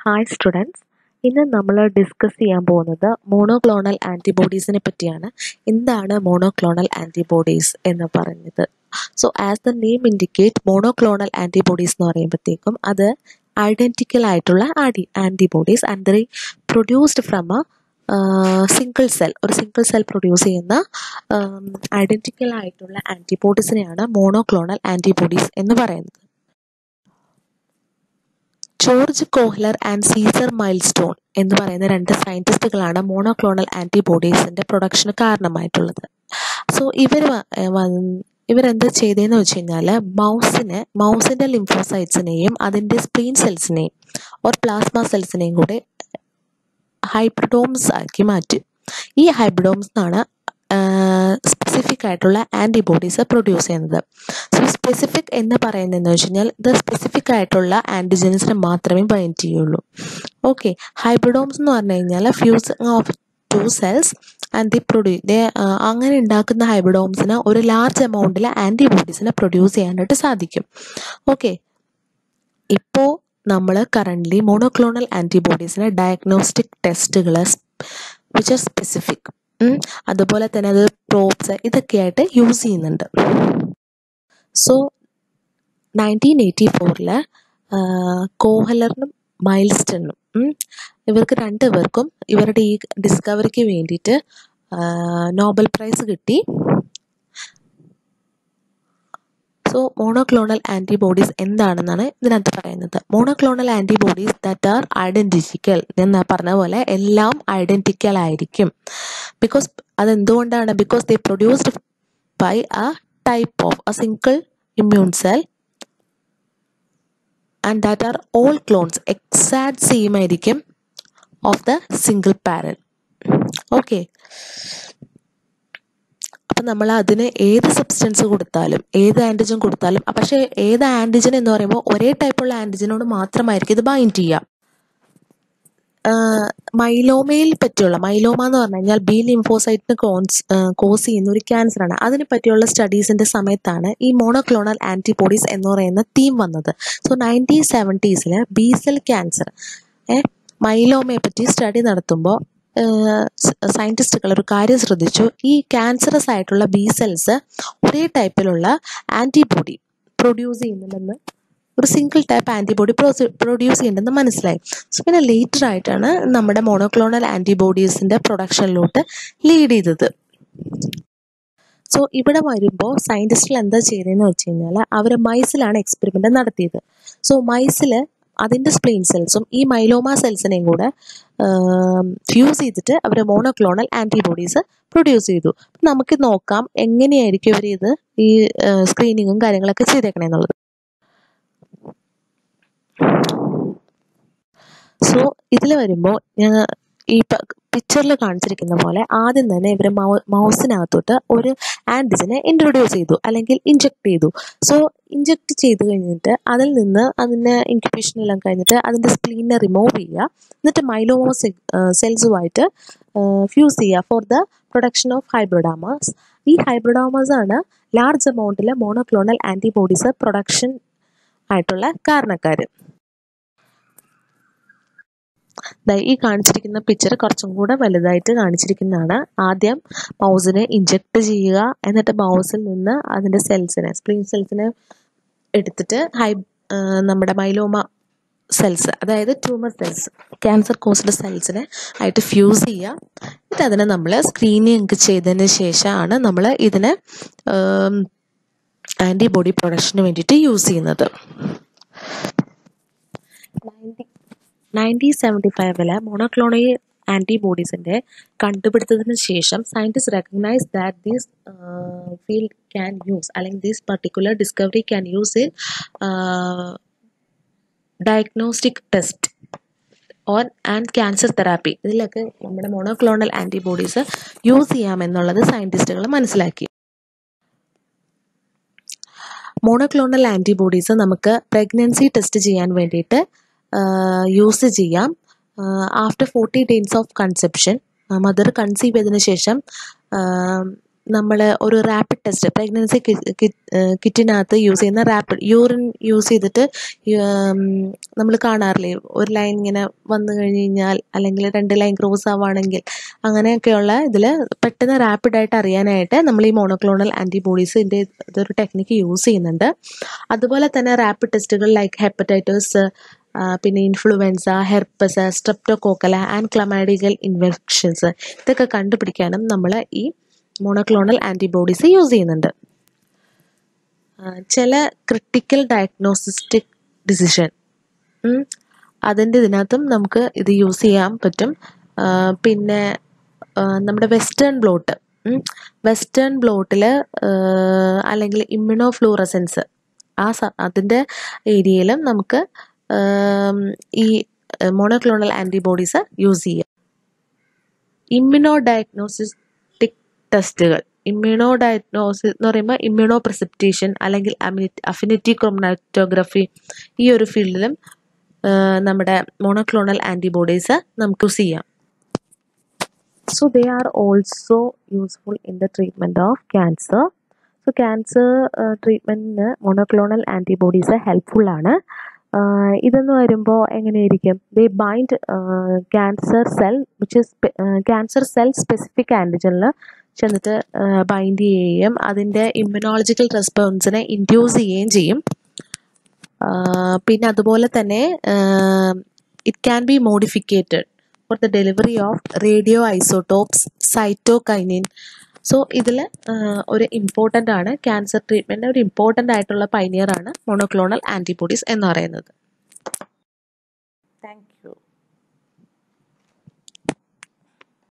hi students ഇന്ന് നമ്മൾ discuss ചെയ്യാൻ പോകുന്നത് മോണോക്ലോണൽ ആൻറ്റിബോഡീസിനെ പറ്റിയാണ് എന്താണ് മോണോക്ലോണൽ ആൻറ്റിബോഡീസ് എന്ന് പറഞ്ഞത് so as the name indicate monoclonal antibodies എന്ന് പറയുമ്പോഴത്തേക്കും അത് ഐഡൻറ്റിക്കൽ ആയിട്ടുള്ള anti antibodies and the produced from a single cell ഒരു സിംഗിൾ സെൽ പ്രൊഡ്യൂസ് ചെയ്യുന്ന ഐഡൻറ്റിക്കൽ ആയിട്ടുള്ള ആൻറ്റിബോഡീസിനെയാണ് മോണോക്ലോണൽ ആൻറ്റിബോഡീസ് എന്ന് പറയുന്നത് George Kohler and Cesar Milstein എന്ന് പറയുന്ന രണ്ട് സയൻറ്റിസ്റ്റുകളാണ് മോണോക്ലോണൽ ആൻറ്റിബോഡീസിൻ്റെ പ്രൊഡക്ഷന് കാരണമായിട്ടുള്ളത് സോ ഇവർ ഇവരെന്താ ചെയ്തതെന്ന് വെച്ച് കഴിഞ്ഞാൽ മൗസിനെ മൗസിൻ്റെ ലിംഫോസൈറ്റ്സിനെയും അതിൻ്റെ സ്പ്രീൻ സെൽസിനെയും ഓർ പ്ലാസ്മ സെൽസിനെയും കൂടെ ഹൈബ്രിഡോംസ് ആക്കി മാറ്റി ഈ ഹൈബ്രിഡോംസ് എന്നാണ് സ്പെസിഫിക് ആയിട്ടുള്ള ആൻറ്റിബോഡീസ് പ്രൊഡ്യൂസ് ചെയ്യുന്നത് സോ സ്പെസിഫിക് എന്ന് പറയുന്നതെന്ന് വെച്ച് കഴിഞ്ഞാൽ ഇത് സ്പെസിഫിക് ആയിട്ടുള്ള ആൻറ്റിജൻസിന് മാത്രമേ ബൈൻഡ് ചെയ്യുള്ളൂ ഓക്കെ ഹൈബ്രിഡോംസ് എന്ന് പറഞ്ഞു കഴിഞ്ഞാൽ fusing of two cells and the produce they അങ്ങനെ ഉണ്ടാക്കുന്ന ഹൈബ്രിഡോംസിന് ഒരു ലാർജ് എമൗണ്ടിൽ ആൻറ്റിബോഡീസിനെ പ്രൊഡ്യൂസ് ചെയ്യാനായിട്ട് സാധിക്കും ഓക്കെ ഇപ്പോൾ നമ്മൾ കറൻ്റ്ലി മോണോക്ലോണൽ ആൻറ്റിബോഡീസിന് ഡയഗ്നോസ്റ്റിക് ടെസ്റ്റുകൾ വിച്ച് ആർ സ്പെസിഫിക് അതുപോലെ തന്നെ അത് പ്രോബ്സ് ഇതൊക്കെയായിട്ട് യൂസ് ചെയ്യുന്നുണ്ട് സോ നയൻറ്റീൻ എയ്റ്റി ഫോറിൽ കോഹലറിനും മൈൽസ്റ്റണും ഇവർക്ക് രണ്ടുപേർക്കും ഇവരുടെ ഈ ഡിസ്കവറിക്ക് വേണ്ടിയിട്ട് നോബൽ പ്രൈസ് കിട്ടി സോ മോണോക്ലോണൽ ആൻറ്റിബോഡീസ് എന്താണെന്നാണ് ഇതിനകത്ത് പറയുന്നത് monoclonal antibodies that are identical എന്ന് പറഞ്ഞ പോലെ എല്ലാം ഐഡൻറ്റിക്കൽ ആയിരിക്കും ബിക്കോസ് അതെന്തുകൊണ്ടാണ് because they produced by a type of a single immune cell and that are all clones exact same ആയിരിക്കും of the single parent okay അപ്പം നമ്മൾ അതിന് ഏത് സബ്സ്റ്റൻസ് കൊടുത്താലും ഏത് ആൻറ്റിജൻ കൊടുത്താലും പക്ഷേ ഏത് ആൻറ്റിജൻ എന്ന് പറയുമ്പോൾ ഒരേ ടൈപ്പുള്ള ആൻറ്റിജനോട് മാത്രമായിരിക്കും ഇത് ബൈൻഡ് ചെയ്യുക മൈലോമയിൽ പറ്റിയുള്ള മൈലോമ എന്ന് പറഞ്ഞു കഴിഞ്ഞാൽ ബി ലിംഫോസൈറ്റിന് കോൺസ് കോസ് ചെയ്യുന്ന ഒരു ക്യാൻസറാണ് അതിനെ പറ്റിയുള്ള സ്റ്റഡീസിൻ്റെ സമയത്താണ് ഈ മോണോക്ലോണൽ ആൻറ്റിബോഡീസ് എന്ന് പറയുന്ന തീം വന്നത് സോ നയൻറ്റീൻ സെവൻറ്റീസിൽ ബി സെൽ ക്യാൻസർ മൈലോമയെ പറ്റി സ്റ്റഡി നടത്തുമ്പോൾ സയൻറ്റിസ്റ്റുകൾ ഒരു കാര്യം ശ്രദ്ധിച്ചു ഈ ക്യാൻസറസ് ആയിട്ടുള്ള ബി സെൽസ് ഒരേ ടൈപ്പിലുള്ള ആൻറ്റിബോഡി പ്രൊഡ്യൂസ് ചെയ്യുന്നുണ്ടെന്ന് ഒരു സിംഗിൾ ടൈപ്പ് ആൻറ്റിബോഡി പ്രൊഡ്യൂസ് ചെയ്യുന്നുണ്ടെന്ന് മനസ്സിലായി സോ പിന്നെ ലേറ്റർ ആയിട്ടാണ് നമ്മുടെ മോണോക്ലോണൽ ആൻറ്റിബോഡീസിൻ്റെ പ്രൊഡക്ഷനിലോട്ട് ലീഡ് ചെയ്തത് സോ ഇവിടെ വരുമ്പോൾ സയൻറ്റിസ്റ്റുകൾ എന്താ ചെയ്തതെന്ന് വെച്ച് കഴിഞ്ഞാൽ അവർ മൈസിലാണ് എക്സ്പെരിമെൻ്റ് നടത്തിയത് സോ മൈസിൽ അതിൻ്റെ സ്പ്ലെയിൻ സെൽസും ഈ മൈലോമ സെൽസിനെയും കൂടെ ഫ്യൂസ് ചെയ്തിട്ട് അവർ മോണോക്ലോണൽ ആൻറ്റിബോഡീസ് പ്രൊഡ്യൂസ് ചെയ്തു നമുക്ക് നോക്കാം എങ്ങനെയായിരിക്കും ഇവർ ഇത് ഈ സ്ക്രീനിങ്ങും കാര്യങ്ങളൊക്കെ ചെയ്തേക്കണേ എന്നുള്ളത് സോ ഇതിൽ വരുമ്പോൾ ഈ പിക്ചറിൽ കാണിച്ചിരിക്കുന്ന പോലെ ആദ്യം തന്നെ ഇവർ മൗ മൗസിനകത്തോട്ട് ഒരു ആൻറ്റിജനെ ഇൻട്രൊഡ്യൂസ് ചെയ്തു അല്ലെങ്കിൽ ഇഞ്ചെക്ട് ചെയ്തു സോ ഇഞ്ചെക്ട് ചെയ്ത് കഴിഞ്ഞിട്ട് അതിൽ നിന്ന് അതിൻ്റെ ഇൻക്യുബേഷൻ എല്ലാം കഴിഞ്ഞിട്ട് അതിൻ്റെ സ്പ്ലീനെ റിമൂവ് ചെയ്യുക എന്നിട്ട് മൈലോമോ സെൽസുമായിട്ട് ഫ്യൂസ് ചെയ്യുക for the production of hybridomas ഈ ഹൈബ്രിഡാമാസ് ആണ് ലാർജ് എമൗണ്ടിൽ മോണോക്ലോണൽ ആൻറ്റിബോഡീസ് പ്രൊഡക്ഷൻ ആയിട്ടുള്ള കാരണക്കാർ ഈ കാണിച്ചിരിക്കുന്ന പിക്ചർ കുറച്ചും കൂടെ വലുതായിട്ട് കാണിച്ചിരിക്കുന്നതാണ് ആദ്യം മൗസിനെ ഇഞ്ചെക്ട് ചെയ്യുക എന്നിട്ട് മൗസിൽ നിന്ന് അതിൻ്റെ സെൽസിനെ സ്പ്രീൻ സെൽസിനെ എടുത്തിട്ട് ഹൈ നമ്മുടെ മൈലോമ സെൽസ് അതായത് ട്യൂമർ സെൽസ് ക്യാൻസർ കോസ്ഡ് സെൽസിനെ ആയിട്ട് ഫ്യൂസ് ചെയ്യുക എന്നിട്ട് അതിനെ നമ്മൾ സ്ക്രീനിങ് ചെയ്തതിന് ശേഷമാണ് നമ്മൾ ഇതിനെ ആൻറ്റിബോഡി പ്രൊഡക്ഷന് വേണ്ടിയിട്ട് യൂസ് ചെയ്യുന്നത് നയൻറ്റീൻ സെവൻറ്റി ഫൈവില് മോണോക്ലോണൽ ആൻറ്റിബോഡീസിൻ്റെ കണ്ടുപിടുത്തത്തിന് ശേഷം scientist recognise that these field can use അല്ലെങ്കിൽ these particular discovery can use in diagnostic test on and cancer therapy ഇതിലൊക്കെ നമ്മുടെ മോണോക്ലോണൽ ആൻറ്റിബോഡീസ് യൂസ് ചെയ്യാമെന്നുള്ളത് സയൻറ്റിസ്റ്റുകൾ മനസ്സിലാക്കി മോണോക്ലോണൽ ആൻറ്റിബോഡീസ് നമുക്ക് പ്രഗ്നൻസി ടെസ്റ്റ് ചെയ്യാൻ വേണ്ടിയിട്ട് യൂസ് ചെയ്യാം after forty days of conception mother conceive ചെയ്തതിന് ശേഷം നമ്മൾ ഒരു റാപ്പിഡ് ടെസ്റ്റ് പ്രഗ്നൻസി കിറ്റിനകത്ത് യൂസ് ചെയ്യുന്ന റാപ്പിഡ് യൂറിൻ യൂസ് ചെയ്തിട്ട് നമ്മൾ കാണാറില്ലേ ഒരു ലൈൻ ഇങ്ങനെ വന്നു കഴിഞ്ഞ് കഴിഞ്ഞാൽ അല്ലെങ്കിൽ രണ്ട് ലൈൻ ക്രോസ് ആവുകയാണെങ്കിൽ അങ്ങനെയൊക്കെയുള്ള ഇതിൽ പെട്ടെന്ന് റാപ്പിഡായിട്ട് അറിയാനായിട്ട് നമ്മൾ ഈ മോണോക്ലോണൽ ആൻറ്റിബോഡീസിൻ്റെ ഇതൊരു ടെക്നിക്ക് യൂസ് ചെയ്യുന്നുണ്ട് അതുപോലെ തന്നെ റാപ്പിഡ് ടെസ്റ്റുകൾ ലൈക്ക് ഹെപ്പറ്റൈറ്റിസ് പിന്നെ influenza herpes streptococcal and chlamydial infections ഇതൊക്കെ കണ്ടുപിടിക്കാനും നമ്മൾ ഈ മോണോക്ലോണൽ ആൻറ്റിബോഡീസ് യൂസ് ചെയ്യുന്നുണ്ട് ചില ക്രിട്ടിക്കൽ ഡയഗ്നോസിസ്റ്റിക് ഡിസിഷൻ അതിൻ്റെ ഇതിനകത്തും നമുക്ക് ഇത് യൂസ് ചെയ്യാൻ പറ്റും പിന്നെ നമ്മുടെ വെസ്റ്റേൺ ബ്ലോട്ട് വെസ്റ്റേൺ ബ്ലോട്ടിൽ അല്ലെങ്കിൽ ഇമ്മ്യൂണോ ഫ്ലൂറസൻസ് ആ സ അതിൻ്റെ ഏരിയയിലും നമുക്ക് ഈ മോണോക്ലോണൽ ആൻറ്റിബോഡീസ് യൂസ് ചെയ്യാം ഇമ്മ്യൂണോ ഡയഗ്നോസിസ്റ്റിക് ടെസ്റ്റുകൾ ഇമ്മ്യൂണോ ഡയഗ്നോസിസ് എന്ന് പറയുമ്പോൾ ഇമ്മ്യൂണോ പ്രിസിപ്റ്റേഷൻ അല്ലെങ്കിൽ അഫിനിറ്റി ക്രോമറ്റോഗ്രഫി ഈ ഒരു ഫീൽഡിലും നമ്മുടെ മോണോക്ലോണൽ ആൻറ്റിബോഡീസ് നമുക്ക് യൂസ് ചെയ്യാം so they are also useful in the treatment of cancer so cancer ട്രീറ്റ്മെൻറ്റിന് മോണോക്ലോണൽ ആൻറ്റിബോഡീസ് ഹെൽപ്ഫുള്ളാണ് ഇതെന്ന് വരുമ്പോൾ എങ്ങനെയായിരിക്കും they bind cancer cell which is cancer cell specific ആൻറ്റിജനിൽ ചെന്നിട്ട് ബൈൻഡ് ചെയ്യുകയും അതിൻ്റെ ഇമ്മ്യൂണോളജിക്കൽ റെസ്പോൺസിനെ ഇൻഡ്യൂസ് ചെയ്യുകയും ചെയ്യും പിന്നെ അതുപോലെ തന്നെ it can be modificated for the delivery of radio isotopes cytokinin so ഇതിൽ ഒരു ഇമ്പോർട്ടൻ്റ് ആണ് ക്യാൻസർ ട്രീറ്റ്മെൻറ്റ് ഒരു ഇമ്പോർട്ടൻ്റ് ആയിട്ടുള്ള പൈനിയർ ആണ് മോണോക്ലോണൽ ആൻറ്റിബോഡീസ് എന്ന് പറയുന്നത്